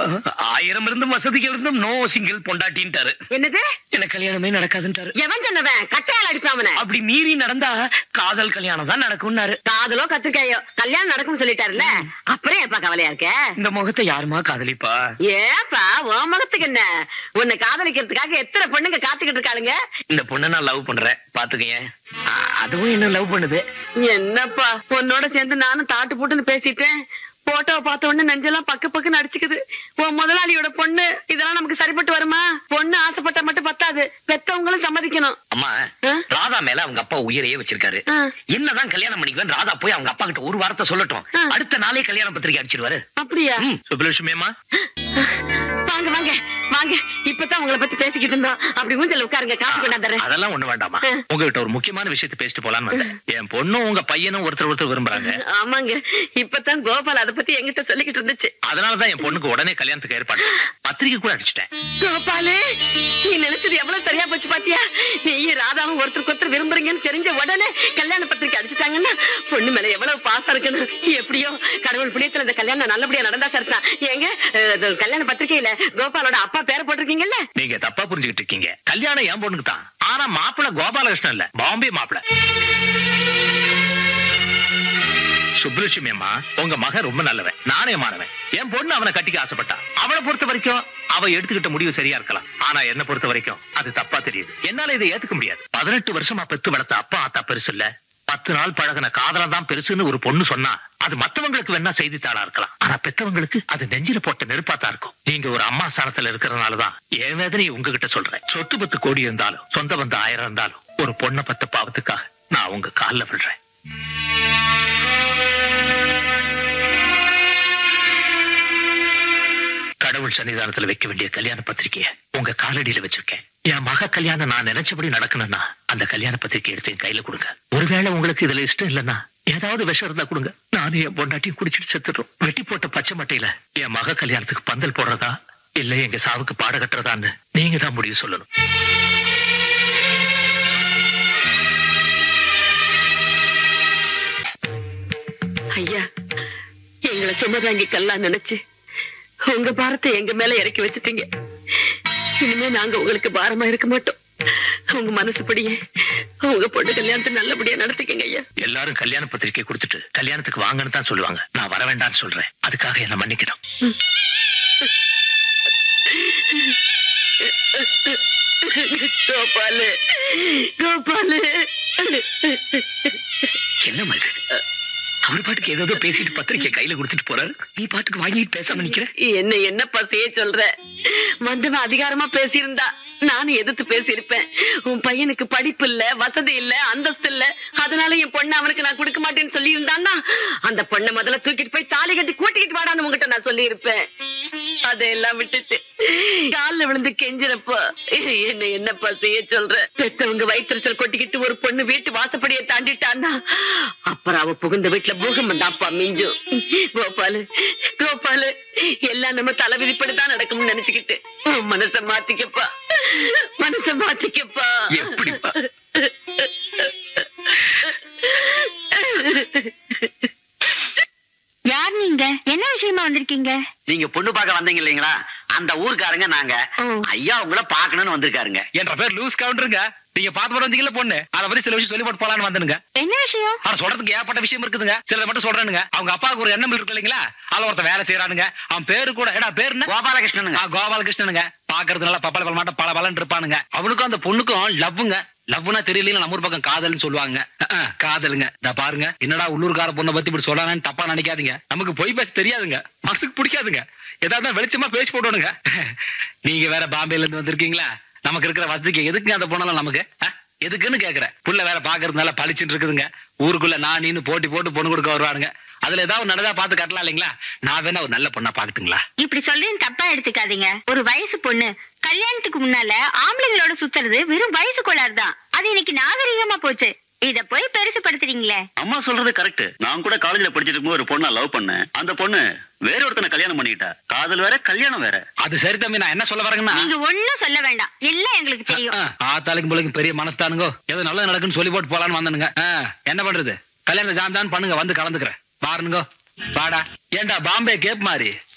ஆயிரம் இருந்தும் வசதிகள் இருந்தும் நோ சிங்கிள் பொண்டாட்டின்ட்டாரு என்னது எனக்கு கல்யாணமே நடக்காதுன்ட்டாரு எவன் சொன்னவன் கட்டையால் அடிப்பான் அவனை அப்படி மீறி நடந்தா காதல் கல்யாணம் தான் நடக்கும்னாரு காதலோ கத்திரிக்காயோ கல்யாணம் நடக்கும்னு சொல்லிட்டாருல்ல அப்புறம் எப்ப கவலையா இருக்க இந்த முகத்தை யாருமா காதலிப்பா ஏப்பா உன் முகத்துக்கு என்ன உன்னை காதலிக்கிறதுக்காக எத்தனை பொண்ணுங்க காத்துக்கிட்டு இருக்காளுங்க இந்த பொண்ணை நான் லவ் பண்றேன் பாத்துக்கங்க அ- அதுவும் என்ன லவ் பண்ணுது என்னப்பா உன்னோட சேர்ந்து நானும் தாட்டு போட்டுன்னு பேசிட்டேன் போட்டோவை பார்த்த உடனே நெஞ்செல்லாம் பக்கு பக்குன்னு அடிச்சுக்குது உன் முதலாளியோட பொண்ணு இதெல்லாம் நமக்கு சரிப்பட்டு வருமா பொண்ணு ஆசைப்பட்டா மட்டும் பத்தாது பெத்தவங்களும் சம்மதிக்கணும் அம்மா ஆ? ராதா மேல அவங்க அப்பா உயிரையே வச்சிருக்காரு ஆ. என்னதான் கல்யாணம் பண்ணிக்குவேன் ராதா போய் அவங்க அப்பா கிட்ட ஒரு வார்த்தை சொல்லட்டும் ஆ. அடுத்த நாளே கல்யாண பத்திரிக்கை அடிச்சிருவாரு அப்படியா ம், சுப்புலட்சுமியம்மா வாங்க வாங்க வாங்க இப்பதான் உங்களை பத்தி பேசிக்கிட்டு இருந்தோம் அப்படி ஊஞ்சல் உட்காருங்க காசு கொண்டாந்துறேன் அதெல்லாம் ஒண்ணு வேண்டாமா ஆ. உங்ககிட்ட ஒரு முக்கியமான விஷயத்தை பேசிட்டு போலான்னு வந்தேன் என் பொண்ணும் உங்க பையனும் ஒருத்தர் ஒருத்தர் விரும்புறாங்க ஆமாங்க இப்பதான் கோபால் அத பத்தி என்கிட்ட சொல்லிக்கிட்டு இருந்துச்சு அதனாலதான் என் பொண்ணுக்கு உடனே கல்யாணத்துக்கு ஏற்பாடு பத்திரிக்கை கூட அடிச்சிட்டேன் கோபாலு நீ நினைச்சது எவ்வளவு சரியா போச்சு பாத்தியா நீயும் ராதாவும் ஒருத்தருக்கு ஒருத்தர் விரும்புறீங்கன்னு தெரிஞ்ச உடனே கல்யாண பத்திரிக்கை அடிச்சுட்டாங்கன்னா பொண்ணு மேல எவ்வளவு பாசம் இருக்குன்னு எப்படியோ கடவுள் புண்ணியத்துல இந்த கல்யாணம் நல்லபடியா நடந்தா சரிதான் ஏங்க அஹ், இது கல்யாண பத்திரிக்கையில கோபாலோட அப்பா பேரை போட்டிருக்கீங்கல்ல நீங்க தப்பா புரிஞ்சுகிட்டு இருக்கீங்க கல்யாணம் என் பொண்ணுக்கு தான் ஆனா மாப்பிள்ள கோபாலகிருஷ்ணன் இல்ல பாம்பே மாப்பிள்ள சுப்புலட்சுமி அம்மா உங்க மகன் ரொம்ப நல்லவன் நாணயமானவன் என் பொண்ணு அவனை கட்டிக்க ஆசைப்பட்டா அவளை பொறுத்த வரைக்கும் அவ எடுத்துக்கிட்ட முடிவு சரியா இருக்கலாம் ஆனா என்ன பொறுத்த வரைக்கும் அது தப்பா தெரியுது என்னால இதை ஏத்துக்க முடியாது பதினெட்டு வருஷமா பெத்து வளர்த்த அப்பா ஆத்தா பெருசு இல்ல பத்து நாள் பழகின காதல தான் பெருசுன்னு ஒரு பொண்ணு சொன்னா அது மத்தவங்களுக்கு வேணா செய்தித்தாளா இருக்கலாம் ஆனா பெத்தவங்களுக்கு அது நெஞ்சில போட்ட நெருப்பாத்தான் இருக்கும் நீங்க ஒரு அம்மா ஸ்தானத்துல இருக்கிறதுனாலதான் என் வேதனையை உங்ககிட்ட சொல்றேன் சொத்து பத்து கோடி இருந்தாலும் சொந்த பந்த ஆயிரம் இருந்தாலும் ஒரு பொண்ணை பத்த பாவத்துக்காக நான் உங்க கால்ல விடுறேன் கடவுள் சன்னிதானத்துல வைக்க வேண்டிய கல்யாண பத்திரிக்கைய உங்க காலடியில வச்சிருக்கேன் என் மக கல்யாணம் நான் நினைச்சபடி நடக்கணும்னா அந்த கல்யாண பத்திரிக்கை எடுத்து என் கையில கொடுங்க ஒருவேளை உங்களுக்கு இதுல இஷ்டம் இல்லைன்னா ஏதாவது விஷம் இருந்தா கொடுங்க நானும் என் பொண்டாட்டியும் குடிச்சிட்டு செத்துடுறோம் வெட்டி போட்ட பச்சை மட்டையில என் மக கல்யாணத்துக்கு பந்தல் போடுறதா இல்ல எங்க சாவுக்கு பாட கட்டுறதான்னு நீங்க தான் முடிவு சொல்லணும் ஐயா எங்களை சுமதாங்கி கல்லா நினைச்சு உங்க பாரத்தை எங்க மேல இறக்கி வச்சுட்டீங்க இனிமே நாங்க உங்களுக்கு பாரமா இருக்க மாட்டோம் உங்க மனசுப்படியே உங்க பொண்ணு கல்யாணத்தை நல்லபடியா நடத்திக்கங்க ஐயா எல்லாரும் கல்யாண பத்திரிக்கை கொடுத்துட்டு கல்யாணத்துக்கு வாங்கன்னு தான் சொல்லுவாங்க நான் வர வேண்டாம்னு சொல்றேன் அதுக்காக என்ன மன்னிக்கணும் கோபாலு கோபாலு என்ன மாதிரி அவர் பாட்டுக்கு ஏதோ பேசிட்டு பத்திரிக்கை கையில கொடுத்துட்டு போறாரு நீ பாட்டுக்கு வாங்கிட்டு பேசாம நிக்கிற என்ன என்ன பசையே சொல்ற வந்தவன் அதிகாரமா பேசியிருந்தா நானும் எதிர்த்து பேசியிருப்பேன் உன் பையனுக்கு படிப்பு இல்ல வசதி இல்ல அந்தஸ்து இல்ல அதனால என் பொண்ணு அவனுக்கு நான் கொடுக்க மாட்டேன்னு சொல்லி இருந்தான்னா அந்த பொண்ணை முதல்ல தூக்கிட்டு போய் தாலி கட்டி கூட்டிக்கிட்டு வாடான்னு உங்ககிட்ட நான் சொல்லி இருப்பேன் அதையெல்லாம் விட்டுட்டு கால்ல விழுந்து கெஞ்சிறப்போ என்ன என்ன பசையே சொல்ற பெத்தவங்க வயிற்றுச்சல் கொட்டிக்கிட்டு ஒரு பொண்ணு வீட்டு வாசப்படியை தாண்டிட்டான்னா அப்புறம் அவ புகுந்த வீட்டுல பூகம்பம் தான்ப்பா மிஞ்சும் கோபாலு கோபாலு எல்லாம் நம்ம தலைவிதிப்படிதான் நடக்கும்னு நினைச்சுக்கிட்டு உன் மனச மாத்திக்கப்பா மனச மாத்திக்கப்பா எப்படிப்பா யார் நீங்க என்ன விஷயமா வந்திருக்கீங்க நீங்க பொண்ணு பார்க்க வந்தீங்க இல்லைங்களா அந்த ஊருக்காரங்க நாங்க ஓ. ஐயா உங்களை பார்க்கணும்னு வந்திருக்காருங்க என்ற பேர் லூஸ் கவுண்டருங்க நீங்க பாத்து போட வந்தீங்கல்ல பொண்ணு அத பத்தி சில விஷயம் சொல்லி போட்டு போலான்னு வந்துருங்க என்ன விஷயம் ஆனா சொல்றதுக்கு ஏற்பட்ட விஷயம் இருக்குதுங்க சிலதை மட்டும் சொல்றேனுங்க அவங்க அப்பாவுக்கு ஒரு எண்ணம் இருக்கு இல்லைங்களா அதுல ஒருத்தன் வேலை செய்யறானுங்க அவன் பேரு கூட ஏடா பேரு என்ன கோபாலகிருஷ்ணனுங்க ஆ, கோபாலகிருஷ்ணனுங்க பாக்குறது நல்லா பப்பல பல மாட்ட பல பலன் இருப்பானுங்க அவனுக்கும் அந்த பொண்ணுக்கும் லவ்வுங்க லவ்னா தெரியல நம்ம ஊர் பக்கம் காதல்னு சொல்லுவாங்க அஹ், அஹ், காதலுங்க இந்த பாருங்க என்னடா உள்ளூர்கார பொண்ணை பத்தி இப்படி சொல்றானு தப்பா நினைக்காதீங்க நமக்கு பொய் பேச தெரியாதுங்க மனசுக்கு பிடிக்காதுங்க ஏதாவது வெளிச்சமா பேசி போடணுங்க நீங்க வேற பாம்பேல இருந்து வந்திருக்கீங்களா நமக்கு இருக்கிற வசதிக்கு எதுக்குங்க அந்த பொண்ணெல்லாம் நமக்கு அஹ், எதுக்குன்னு கேக்குறேன் புள்ள வேற பாக்குறது நல்லா பளிச்சுட்டு இருக்குதுங்க ஊருக்குள்ள நான் நீனு போட்டி போட்டு பொண்ணு கொடுக்க வருவானுங்க அதுல ஏதாவது நல்லதா பார்த்து கட்டலாம் இல்லைங்களா நான் வேணா ஒரு நல்ல பொண்ணா பாக்கட்டுங்களா இப்படி சொல்றேன்னு தப்பா எடுத்துக்காதீங்க ஒரு வயசு பொண்ணு கல்யாணத்துக்கு முன்னால ஆம்பளைங்களோட சுத்துறது வெறும் வயசு கோளாறுதான் அது இன்னைக்கு நாகரிகமா போச்சு இத போய் பெருசுபடுத்துறீங்களே அம்மா சொல்றது கரெக்ட் நான் கூட காலேஜ்ல படிச்சிட்டு இருக்கும்போது ஒரு பொண்ணை லவ் பண்ணேன் அந்த பொண்ணு வேற ஒருத்தனை கல்யாணம் பண்ணிக்கிட்டா காதல் வேற கல்யாணம் வேற அது சரி தம்பி நான் என்ன சொல்ல வரேங்கன்னா நீங்க ஒண்ணும் சொல்ல வேண்டாம் எல்லாம் எங்களுக்கு தெரியும் ஆ, ஆத்தாளுக்கும் பிள்ளைக்கும் பெரிய மனஸ்தானுங்கோ ஏதோ நல்லது நடக்குன்னு சொல்லி போட்டு போலான்னு வந்தனுங்க ஆ, என்ன பண்றது கல்யாணம் ஜாம் தான் பண்ணுங்க வந்து கலந்துக்கிறேன் பாருங்க வாடா ஏன்டா பாம்பே கேப் மாதிரி